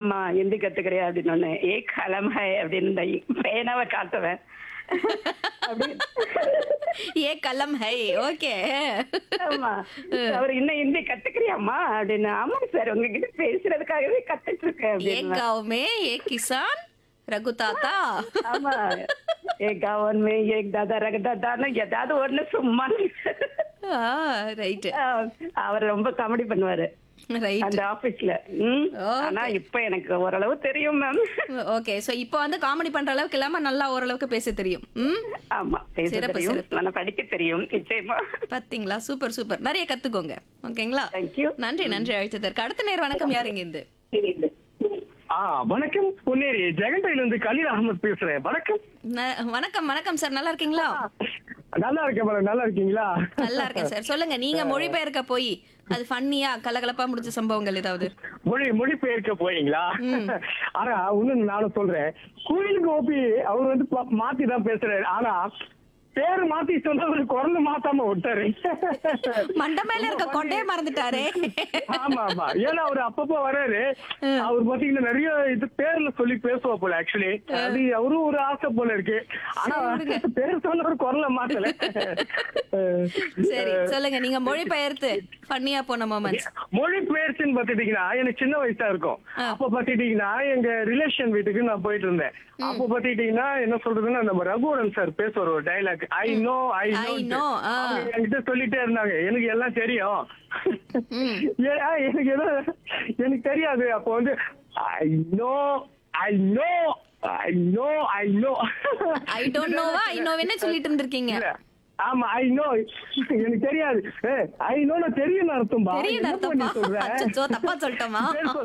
அம்மா ஹிந்தி கத்துக்கிறியா அப்படின்னு ஒண்ணு ஏ கலம் ஹை அப்படின்னு இந்த பேனாவை காட்டுவேன் அப்படி ஏ கலம் ஹை ஓகே ஆமா அவர் இன்னும் ஹிந்தி கத்துக்கிறியாம்மா அப்படின்னு ஆமாங்க சார் உங்ககிட்ட பேசுறதுக்காகவே கத்துட்டு இருக்கேன் ஏ அப்படின்னு गांव में एक किसान रघु ताता ஆமா ஏக் கவன் மே ஏக் தாதா ரக தாதான்னு ஏதாவது ஒண்ணு சும்மா ரைட் ஆஹ் அவர் ரொம்ப காமெடி பண்ணுவாரு ரைட் அந்த ஆபீஸ்ல ம் Okay. ஆனா இப்ப எனக்கு ஓரளவு தெரியும் மேம் ஓகே சோ இப்போ வந்து காமெடி பண்ற அளவுக்கு இல்லாம நல்லா ஓரளவுக்கு பேச தெரியும் ம் ஆமா பேச சிறப்பு, தெரியும் சிறப்பு. நல்லா படிக்க தெரியும் நிச்சயமா பாத்தீங்களா சூப்பர் சூப்பர் நிறைய கத்துக்கோங்க ஓகேங்களா தேங்க்யூ நன்றி நன்றி அழைத்ததற்கு அடுத்த நேர் வணக்கம் யாருங்க இருந்து ஆ வணக்கம் பொன்னேரி ஜெகண்டையில இருந்து கலீல் அகமது பேசுறேன் வணக்கம் ந- வணக்கம் வணக்கம் சார் நல்லா இருக்கீங்களா நல்லா இருக்கேன் மேடம் நல்லா இருக்கீங்களா நல்லா இருக்கேன் சார் சொல்லுங்க நீங்க மொழிபெயர்க்க போய் அது ஃபன்னியா கலகலப்பா முடிச்ச சம்பவங்கள் ஏதாவது மொழி மொழிபெயர்க்க போறீங்களா ஆனா ஒண்ணு நானும் சொல்றேன் குயில் கோபி அவர் வந்து ப- மாத்தி தான் பேசுறாரு ஆனா பேரு மாத்தி சொன்னவர் குரல் மாத்தாம விட்டாரு மண்ட மேல இருக்க கொண்டையே மறந்துட்டாரே ஆமா ஆமா ஏன்னா அவர் அப்பப்போ வராரு அவர் பாத்தீங்கன்னா நிறைய இது பேர்ல சொல்லி பேசுவா போல ஆக்சுவலி அது அவரும் ஒரு ஆசை போல இருக்கு ஆனா பேர் சொன்னவர் குரலை மாத்தல சரி சொல்லுங்க நீங்க மொழிபெயர்த்து ஃபன்னியா போன மொமெண்ட்ஸ் மொழி பெயர்ச்சின்னு பாத்துட்டீங்கன்னா எனக்கு சின்ன வயசா இருக்கும் அப்ப பாத்துட்டீங்கன்னா எங்க ரிலேஷன் வீட்டுக்கு நான் போயிட்டு இருந்தேன் அப்ப பாத்துட்டீங்கன்னா என்ன சொல்றதுன்னா நம்ம ரகுவரன் சார் பேசுவார் ஒரு dialogue I know I I know, ஆ. என்கிட்ட சொல்லிட்டே இருந்தாங்க எனக்கு எல்லாம் தெரியும் ஏன், எனக்கு ஏதோ எனக்கு தெரியாது அப்போ வந்து I know I know I know I know I don't நோவா ஐ நோவேன்னு சொல்லிட்டு இருந்திருக்கீங்க இல்ல. ஆமா ஐ நோ எனக்கு தெரியாது ஐ நோ தெரியும் அர்த்தம்பா தெரியுது என்ன பண்ணி அர்த்தமா சொல்ற? அச்சோ தப்பா சொல்லிட்டோமா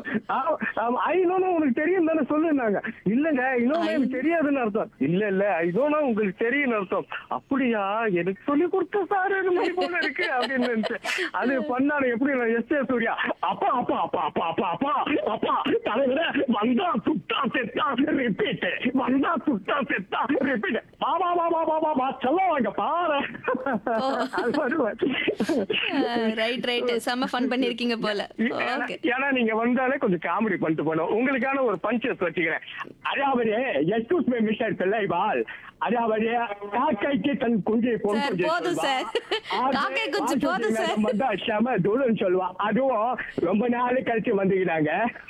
ஐ நோ உங்களுக்கு தெரியும் தானே சொல்லுனாங்க இல்லங்க இன்னொன்னு எனக்கு தெரியாதுன்னு அர்த்தம் இல்ல இல்ல ஐ நோ உங்களுக்கு தெரியும் அர்த்தம் அப்படியா எனக்கு சொல்லி கொடுத்த சார் இது மாதிரி போல இருக்கு அப்படின்னு நினைச்சேன் அது பண்ணாரு எப்படி நான் எஸ் ஏ சூர்யா அப்பா அப்பா அப்பா அப்பா அப்பா அப்பா அப்பா தலைவர வந்தா சுட்டா செத்தா ரிப்பீட் வந்தா சுட்டா செத்தா ரிப்பீட் வா வா வா வா வா வா வா சொல்லுவாங்க பாரு அது வருவார் ரைட் ரைட் செம்ம ஃபன் பண்ணிருக்கீங்க போல ஏன்னா- ஓகே ஏன்னா நீங்க வந்தாலே கொஞ்சம் காமெடி பண்ணிட்டு போனோம் உங்களுக்கான ஒரு பஞ்சஸ் வச்சுக்கிறேன் அதாவது எக்ஸ்கூஸ் மை மிஸ்டர் பிள்ளைவாள் அதாவது காக்கைக்கு தன் குஞ்சை பொன் சார், குஞ்சை போதும் சொல்வா. சார். அது காக்கை குஞ்சு போதும் சார். நம்ம தான் செம துளுன்னு சொல்லுவா அதுவும் ரொம்ப நாள் கழிச்சு வந்துக்கிறாங்க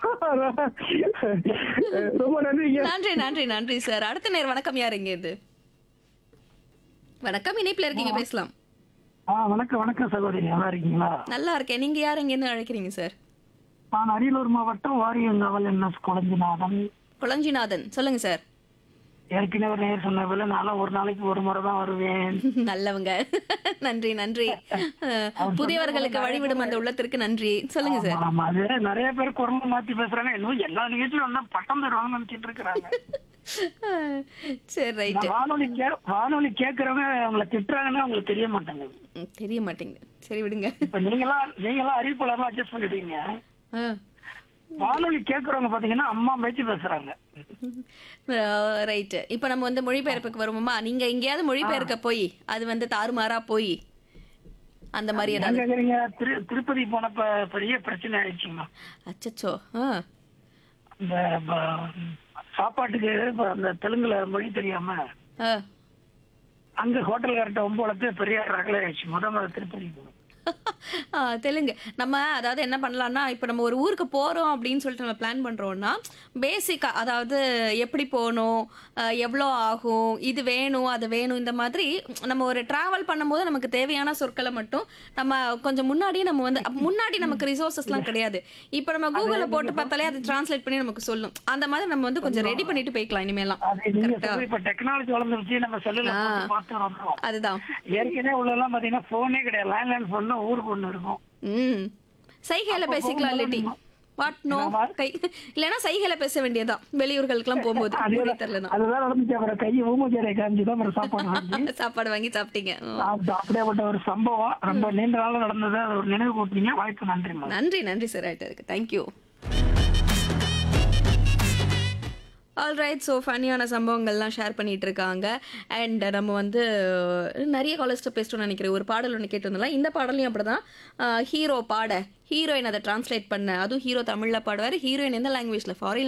ரொம்ப நன்றிங்க நன்றி நன்றி நன்றி சார் அடுத்த நேர் வணக்கம் யாருங்க இது வணக்கம் இணைப்புல இருக்கீங்க பேசலாம் ஆ வணக்கம் வணக்கம் சகோதரி நல்லா இருக்கீங்களா நல்லா இருக்கேன் நீங்க யாருங்க என்ன அழைக்கிறீங்க சார் நான் அரியலூர் மாவட்டம் வாரியங்காவல் என்ன குழஞ்சிநாதன் குளஞ்சிநாதன் சொல்லுங்க சார் ஏற்கனவே நேர் சொன்ன போல நானும் ஒரு நாளைக்கு ஒரு முறை தான் வருவேன் நல்லவங்க நன்றி நன்றி அஹ், புதியவர்களுக்கு வழிவிடும் அந்த உள்ளத்திற்கு நன்றி சொல்லுங்க சார் ஆமா அது நிறைய பேர் குரல் மாத்தி பேசுறாங்க இன்னும் எல்லா நிகழ்ச்சியும் வந்தா பட்டம் தருவாங்கன்னு நினைச்சிட்டு இருக்கிறாங்க அஹ், சரி ரைட் நான் வானொலி கே வானொலி கேட்கறவங்க அவங்கள திட்டுறாங்கன்னு அவங்களுக்கு தெரிய மாட்டாங்க தெரிய மாட்டேங்குது சரி விடுங்க இப்ப நீங்களாம் நீங்களாம் அறிவிப்பாளர்லாம் அட்ஜஸ்ட் பண்ணிட்டீங்க அஹ். வானொலி கேட்கறவங்க பாத்தீங்கன்னா அம்மா பேச்சு பேசுறாங்க ரைட் இப்போ நம்ம வந்து மொழிபெயர்ப்புக்கு வருவோமா நீங்க எங்கேயாவது மொழிபெயர்க்க போய் அது வந்து தாறுமாறா போய் அந்த மாதிரி எங்க ஏதாவது கேக்குறீங்க திரு திருப்பதி போனப்ப பெரிய பிரச்சனை ஆயிடுச்சுங்க அச்சச்சோ ஆ இந்த ப- சாப்பாட்டுக்கு இப்ப அந்த தெலுங்குல மொழி தெரியாம ஆ. அங்க ஹோட்டல்கார்ட்ட ஒம்பு வளர்த்து பெரிய ரகலை ஆயிடுச்சு முத முத திருப்பதி போனோம். ஆ, தெலுங்கு நம்ம அதாவது என்ன பண்ணலாம்னா இப்போ நம்ம ஒரு ஊருக்கு போகிறோம் அப்படின்னு சொல்லிட்டு நம்ம பிளான் பண்ணுறோம்னா பேசிக்காக அதாவது எப்படி போகணும் எவ்வளோ ஆகும் இது வேணும் அது வேணும் இந்த மாதிரி நம்ம ஒரு ட்ராவல் பண்ணும்போது நமக்கு தேவையான சொற்களை மட்டும் நம்ம கொஞ்சம் முன்னாடியே நம்ம வந்து அப்ப முன்னாடி நமக்கு ரிசோர்ஸஸ்லாம் கிடையாது இப்போ நம்ம கூகுளில் போட்டு பார்த்தாலே அது டிரான்ஸ்லேட் பண்ணி நமக்கு சொல்லும் அந்த மாதிரி நம்ம வந்து கொஞ்சம் ரெடி பண்ணிட்டு போய்க்கலாம் இனிமேலாம் அது நீங்க கரெக்டா சொல்றது இப்ப டெக்னாலஜி வளர்ந்துருச்சு நம்ம செல்லுல ஆ. போட்டு பார்த்து வந்துரும் அதுதான் ஏற்கனவே உள்ளதெல்லாம் பாத்தீங்கன்னா போனே கிடையாது லேண்ட்லைன் போன் ஊருக்கு ஒண்ணு இருக்கும் ம் சைகையில பேசிக்கலாம் இல்லாட்டி வாட் நோ கை இல்லைன்னா சைகையில பேச வேண்டியதுதான் வெளியூர்களுக்கெல்லாம் போகும்போது மொழி தெரியலனா அதுதான் நடந்துச்சு அப்புறம் கையை ஊமச்சேரை காமிச்சு தான் அப்புறம் சாப்பாடு வாங்கி சாப்பாடு வாங்கி சாப்பிட்டீங்க ம். அது அப்படியேப்பட்ட ஒரு சம்பவம் ரொம்ப நீண்ட நாள் நடந்தது அது ஒரு நினைவு கூட்டிங்க வாய்ப்பு நன்றிமா நன்றி நன்றி சார் ஆயிட்டு இருக்கு தேங்க்யூ ஆல்ரைட் ஸோ ஃபன்னியான சம்பவங்கள்லாம் ஷேர் பண்ணிட்டு இருக்காங்க அண்ட் நம்ம வந்து அஹ், நிறைய காலேஜ்ட்ட பேசணும்னு நினைக்கிறேன் ஒரு பாடல் ஒன்று கேட்டு வந்தலாம் இந்த பாடலையும் அப்படிதான் ஹீரோ பாட ஹீரோயின் அதை டிரான்ஸ்லேட் பண்ண அதுவும் ஹீரோ தமிழில் பாடுவார் ஹீரோயின் எந்த லாங்குவேஜில் ஃபாரின்